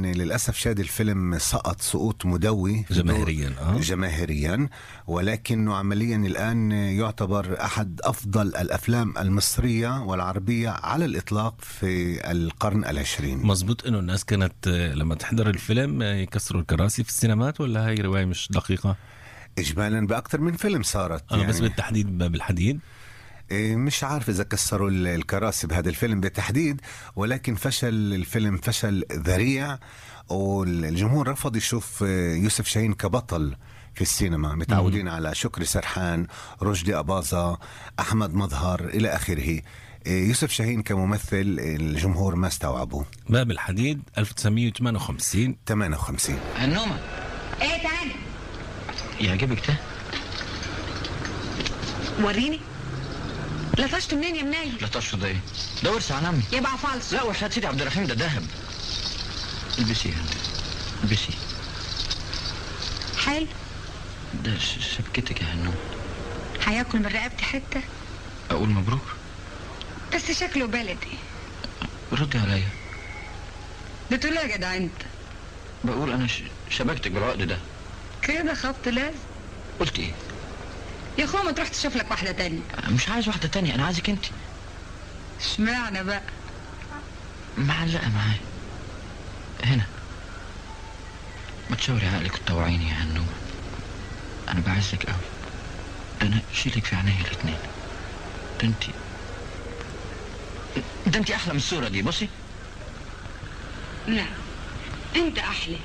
ولكن للاسف شاد الفيلم سقط سقوط مدوي جماهيريا اه جماهيريا ولكنه عمليا الان يعتبر احد افضل الافلام المصريه والعربيه على الاطلاق في القرن العشرين مزبوط انه الناس كانت آه، لما تحضر الفيلم آه، يكسروا الكراسي في السينمات ولا هاي روايه مش دقيقه؟ اجمالا باكثر من فيلم صارت اه بس بالتحديد باب الحديد إيه، مش عارف اذا كسروا ال- الكراسي بهذا الفيلم بالتحديد ولكن فشل الفيلم فشل ذريع والجمهور رفض يشوف آه، يوسف شاهين كبطل في السينما متعودين على شكري سرحان رشدي أباظة أحمد مظهر إلى آخره إيه، يوسف شاهين كممثل الجمهور ما استوعبه باب الحديد 1958 58 هنومة ايه تعالى يعجبك ده؟ وريني لطشت منين يا منايل لا طشه ده ايه؟ ده ورث عن عمي يبقى فالص لا وحياة سيدي عبد الرحيم ده ذهب البسيه يا هند البسيه حلو ده ش- شبكتك يا هنوم هياكل من رقبتي حته اقول مبروك بس شكله بلدي ردي عليا بتقول إيه يا جدع انت بقول انا ش... شبكتك بالعقد ده كده خبط لازم قلت ايه؟ يا اخويا ما تروح تشوف لك واحده تانية مش عايز واحدة تانية انا عايزك انت اشمعنى بقى معلقة معايا هنا ما تشاوري عقلك وتطوعيني يا هنومة انا بعزك قوي ده انا شيلك في عينيا الاتنين ده انت ده انت احلى من الصورة دي بصي نعم انت احلى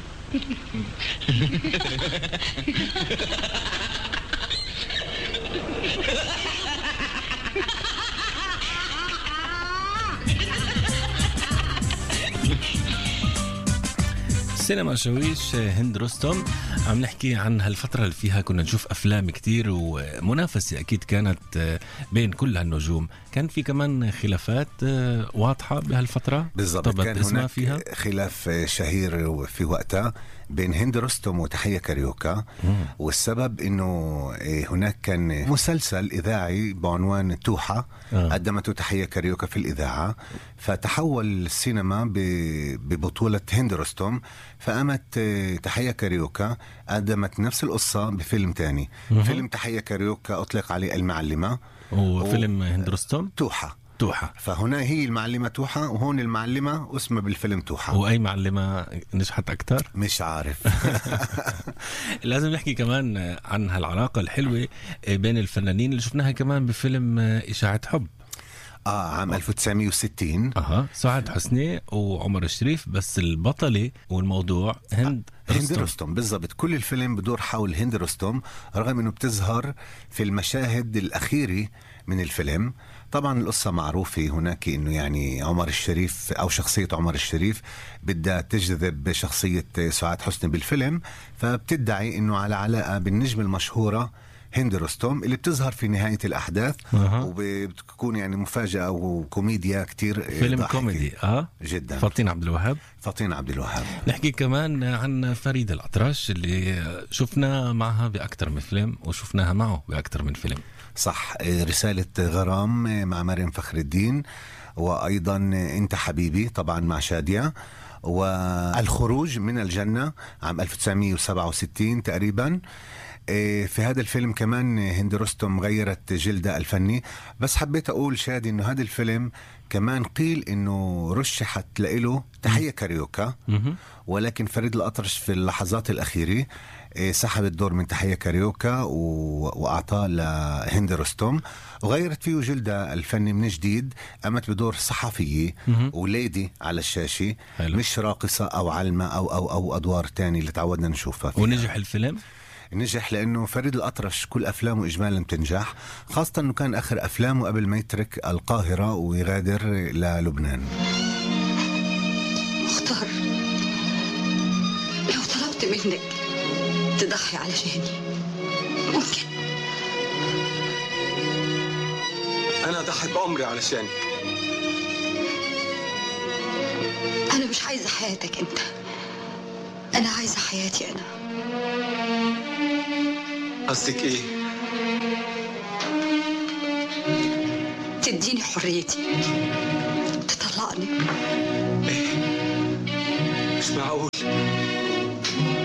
سينما شويش هند رستم عم نحكي عن هالفترة اللي فيها كنا نشوف أفلام كتير ومنافسة أكيد كانت بين كل هالنجوم كان في كمان خلافات واضحة بهالفترة بالضبط طبت كان اسمها هناك فيها خلاف شهير في وقتها بين هند رستم وتحية كاريوكا والسبب انه هناك كان مسلسل اذاعي بعنوان توحة آه. قدمته تحية كاريوكا في الاذاعة فتحول السينما ب- ببطولة هند رستم فقامت تحية كاريوكا قدمت نفس القصة بفيلم تاني فيلم تحية كاريوكا اطلق عليه المعلمة وفيلم هند رستم توحة توحة فهنا هي المعلمة توحة وهون المعلمة اسمها بالفيلم توحة وأي معلمة نجحت أكثر مش عارف لازم نحكي كمان عن هالعلاقة الحلوة بين الفنانين اللي شفناها كمان بفيلم إشاعة حب اه عام 1960 اها سعد حسني وعمر الشريف بس البطلة والموضوع هند هند رستم رستم بالضبط كل الفيلم بدور حول هند رستم رغم انه بتظهر في المشاهد الاخيره من الفيلم طبعا القصة معروفة هناك انه يعني عمر الشريف او شخصية عمر الشريف بدها تجذب شخصية سعاد حسني بالفيلم فبتدعي انه على علاقة بالنجم المشهورة هند رستم اللي بتظهر في نهاية الأحداث أها. وبتكون يعني مفاجأة وكوميديا كتير فيلم ضاحكة. كوميدي اه جدا فاطين عبد الوهاب فطين عبد الوهاب نحكي كمان عن فريد الأطرش اللي شفنا معها بأكثر من فيلم وشفناها معه بأكثر من فيلم صح آه، رسالة غرام آه، مع مريم فخر الدين وأيضا آه، أنت حبيبي طبعا مع شادية والخروج من الجنة عام 1967 تقريبا آه، في هذا الفيلم كمان هند رستم غيرت جلدها الفني بس حبيت أقول شادي إنه هذا الفيلم كمان قيل إنه رشحت لإله تحية كاريوكا مهم. ولكن فريد الأطرش في اللحظات الأخيرة إيه، سحب الدور من تحية كاريوكا و... وأعطاه لهند رستم وغيرت فيه جلدها الفني من جديد قامت بدور صحفية مهم. وليدي على الشاشة حلو. مش راقصة أو علمة أو أو أو أدوار تاني اللي تعودنا نشوفها فيها. ونجح الفيلم نجح لانه فريد الاطرش كل افلامه اجمالا بتنجح خاصه انه كان اخر افلامه قبل ما يترك القاهره ويغادر للبنان مختار لو طلبت منك تضحي علشاني ممكن انا اضحي بعمري علشانك انا مش عايزه حياتك انت انا عايزه حياتي انا قصدك ايه تديني حريتي تطلقني مش معقول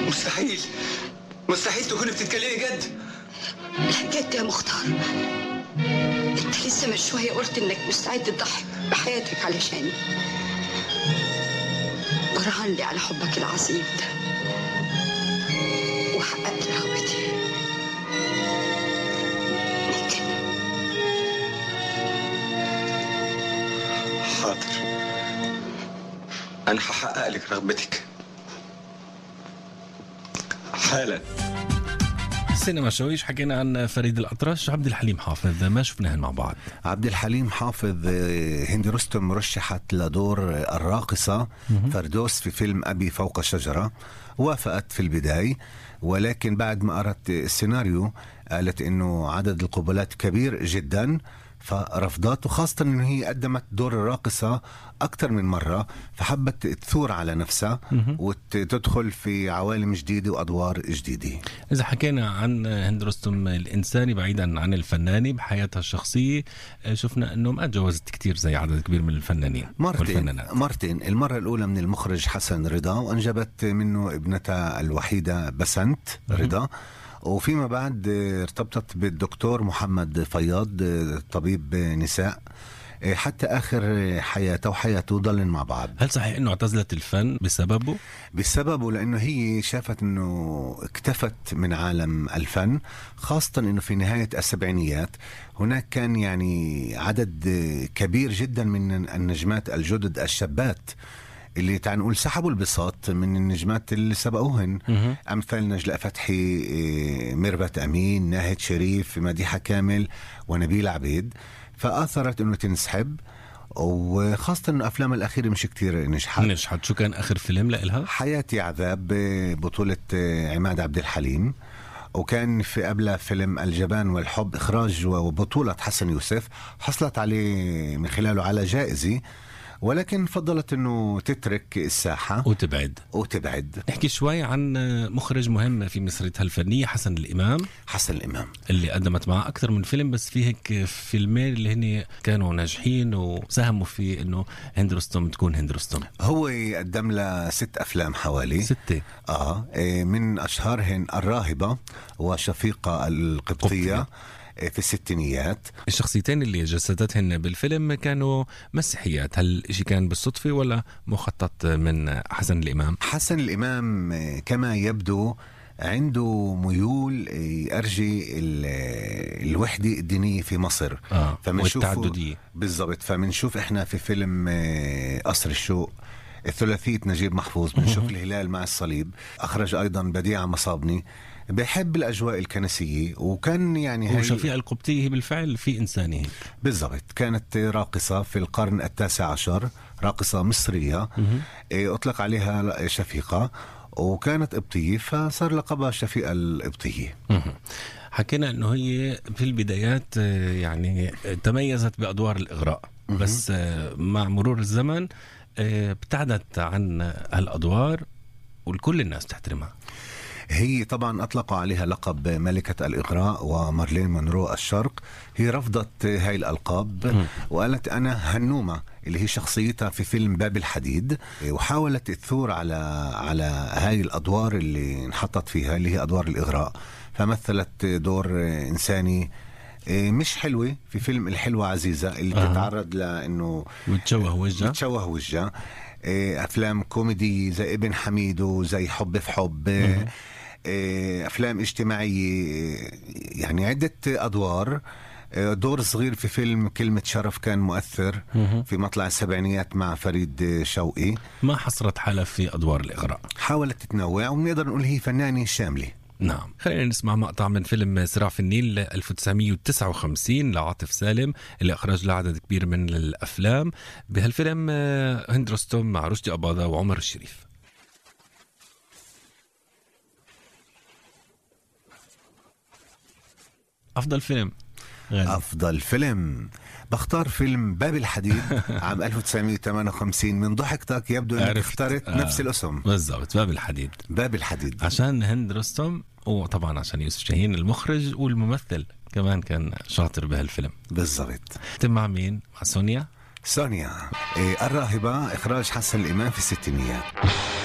مستحيل مستحيل تكوني بتتكلمي جد لا جد يا مختار انت لسه من شويه قلت انك مستعد تضحي بحياتك علشاني برهن لي على حبك العظيم ده وحققت رغبتي ممكن حاضر انا هحقق لك رغبتك حالا سينما شويش حكينا عن فريد الأطرش عبد الحليم حافظ ما شفناهن مع بعض عبد الحليم حافظ آه، هند رستم رشحت لدور آه، الراقصة فردوس في فيلم أبي فوق الشجرة وافقت في البداية ولكن بعد ما قرأت السيناريو قالت إنه عدد القبلات كبير جدا فرفضت وخاصة إنه هي قدمت دور الراقصة أكثر من مرة فحبت تثور على نفسها وتدخل في عوالم جديدة وأدوار جديدة إذا حكينا عن هند رستم الإنساني بعيدا عن الفناني بحياتها الشخصية آه، شفنا أنه ما تجاوزت كتير زي عدد كبير من الفنانين مرتين والفنانات مرتين المرة الأولى من المخرج حسن رضا وأنجبت منه ابنتها الوحيدة بسنت رضا وفيما بعد آه، ارتبطت بالدكتور محمد فياض آه، طبيب آه، نساء آه، حتى آخر آه، حياته وحياته ضلن مع بعض هل صحيح أنه اعتزلت الفن بسببه؟ بسببه لانه هي شافت انه اكتفت من عالم الفن خاصه انه في نهايه السبعينيات هناك كان يعني عدد كبير جدا من النجمات الجدد الشابات اللي تعال نقول سحبوا البساط من النجمات اللي سبقوهن مهم. امثال نجلاء فتحي إيه، ميرفت امين ناهد شريف مديحه كامل ونبيل عبيد فاثرت انه تنسحب وخاصة انه افلامها الاخيرة مش كتير نجحت نجحت شو كان آخر فيلم لإلها؟ حياتي عذاب بطولة عماد عبد الحليم وكان في قبلها فيلم الجبان والحب إخراج وبطولة حسن يوسف حصلت عليه من خلاله على جائزة ولكن فضلت أنه تترك الساحة وتبعد وتبعد نحكي شوي عن مخرج مهم في مسيرتها الفنية حسن الإمام حسن الإمام اللي قدمت معه أكثر من فيلم بس في هيك فيلمين اللي هن كانوا ناجحين وساهموا في إنه هند رستم تكون هند رستم هو قدم لها ست أفلام حوالي ستة آه إيه، من أشهرهن الراهبة وشفيقة القبطية قبطية. إيه، في الستينيات الشخصيتين اللي جسدتهن بالفيلم كانوا مسيحيات هل إشي كان بالصدفة ولا مخطط من حسن الإمام حسن الإمام آه، كما يبدو عنده ميول آه، يرجي ال- آه، الوحدة الدينية في مصر آه فمنشوفه- والتعددية بالضبط فبنشوف احنا في فيلم آه، قصر الشوق الثلاثية نجيب محفوظ بنشوف الهلال مع الصليب أخرج أيضا بديعة مصابني بحب الأجواء الكنسية وكان يعني هاي- وشفيقة القبطية هي بالفعل في إنسانة هيك بالضبط كانت راقصة في القرن التاسع عشر راقصة مصرية إيه، أطلق عليها شفيقة وكانت قبطية فصار لقبها شفيقة القبطية مهم. حكينا انه هي في البدايات آه، يعني آه، تميزت بادوار الاغراء بس آه، مع مرور الزمن آه، ابتعدت عن هالادوار والكل الناس تحترمها هي طبعا أطلقوا عليها لقب ملكة الإغراء ومارلين مونرو الشرق هي رفضت هاي الألقاب وقالت أنا هنومة اللي هي شخصيتها في فيلم باب الحديد وحاولت تثور على على هاي الأدوار اللي انحطت فيها اللي هي أدوار الإغراء فمثلت دور إنساني مش حلوة في فيلم الحلوة عزيزة اللي أها. بتتعرض لأنه وتشوه وجهها بتشوه وجهها إيه، افلام كوميدي زي ابن حميد وزي حب في حب إيه، افلام اجتماعيه إيه، يعني عده ادوار إيه، دور صغير في فيلم كلمة شرف كان مؤثر في مطلع السبعينيات مع فريد شوقي ما حصرت حالها في ادوار الاغراء حاولت تتنوع ونقدر نقول هي فنانة شاملة نعم خلينا نسمع مقطع من فيلم صراع في النيل 1959 لعاطف سالم اللي أخرج له عدد كبير من الأفلام بهالفيلم آه، هند رستم مع رشدي أباضة وعمر الشريف أفضل فيلم غالي. افضل فيلم بختار فيلم باب الحديد عام 1958 من ضحكتك يبدو انك عرفت. اخترت آه. نفس الاسم بالضبط باب الحديد باب الحديد عشان هند رستم وطبعا عشان يوسف شاهين المخرج والممثل كمان كان شاطر بهالفيلم بالضبط تم مع مين؟ مع سونيا؟ سونيا إيه، الراهبة إخراج حسن الإمام في الستينيات